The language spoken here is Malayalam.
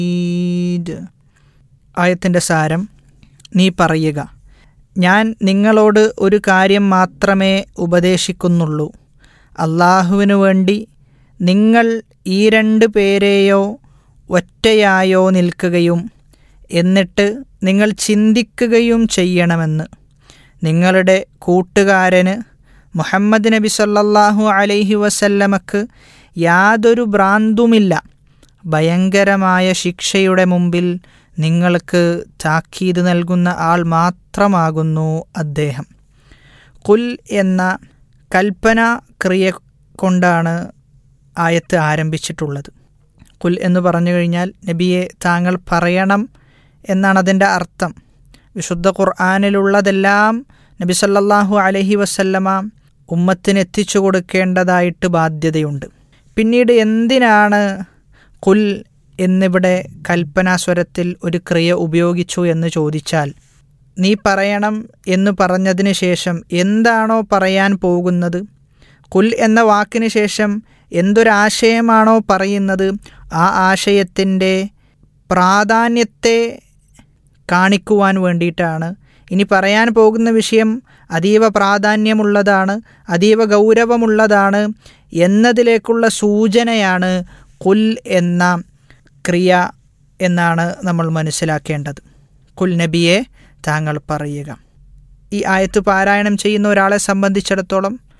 ഈദ് ആയത്തിൻ്റെ സാരം നീ പറയുക ഞാൻ നിങ്ങളോട് ഒരു കാര്യം മാത്രമേ ഉപദേശിക്കുന്നുള്ളൂ അള്ളാഹുവിനു വേണ്ടി നിങ്ങൾ ഈ രണ്ട് പേരെയോ ഒറ്റയായോ നിൽക്കുകയും എന്നിട്ട് നിങ്ങൾ ചിന്തിക്കുകയും ചെയ്യണമെന്ന് നിങ്ങളുടെ കൂട്ടുകാരന് മുഹമ്മദ് നബി സല്ലല്ലാഹു അലൈഹി വസല്ലമക്ക് യാതൊരു ഭ്രാന്തുമില്ല ഭയങ്കരമായ ശിക്ഷയുടെ മുമ്പിൽ നിങ്ങൾക്ക് താക്കീത് നൽകുന്ന ആൾ മാത്രമാകുന്നു അദ്ദേഹം കുൽ എന്ന കൽപ്പന ക്രിയ കൊണ്ടാണ് ആയത്ത് ആരംഭിച്ചിട്ടുള്ളത് കുൽ എന്ന് പറഞ്ഞു കഴിഞ്ഞാൽ നബിയെ താങ്കൾ പറയണം എന്നാണ് അതിൻ്റെ അർത്ഥം വിശുദ്ധ ഖുർആാനിലുള്ളതെല്ലാം നബി സല്ലല്ലാഹു അലൈഹി വസല്ലമ ഉമ്മത്തിന് എത്തിച്ചു കൊടുക്കേണ്ടതായിട്ട് ബാധ്യതയുണ്ട് പിന്നീട് എന്തിനാണ് കുൽ എന്നിവിടെ കൽപ്പനാസ്വരത്തിൽ ഒരു ക്രിയ ഉപയോഗിച്ചു എന്ന് ചോദിച്ചാൽ നീ പറയണം എന്ന് പറഞ്ഞതിന് ശേഷം എന്താണോ പറയാൻ പോകുന്നത് കുൽ എന്ന വാക്കിന് ശേഷം എന്തൊരാശയമാണോ പറയുന്നത് ആ ആശയത്തിൻ്റെ പ്രാധാന്യത്തെ കാണിക്കുവാൻ വേണ്ടിയിട്ടാണ് ഇനി പറയാൻ പോകുന്ന വിഷയം അതീവ പ്രാധാന്യമുള്ളതാണ് അതീവ ഗൗരവമുള്ളതാണ് എന്നതിലേക്കുള്ള സൂചനയാണ് കുൽ എന്ന ക്രിയ എന്നാണ് നമ്മൾ മനസ്സിലാക്കേണ്ടത് കുൽ നബിയെ താങ്കൾ പറയുക ഈ ആയത്ത് പാരായണം ചെയ്യുന്ന ഒരാളെ സംബന്ധിച്ചിടത്തോളം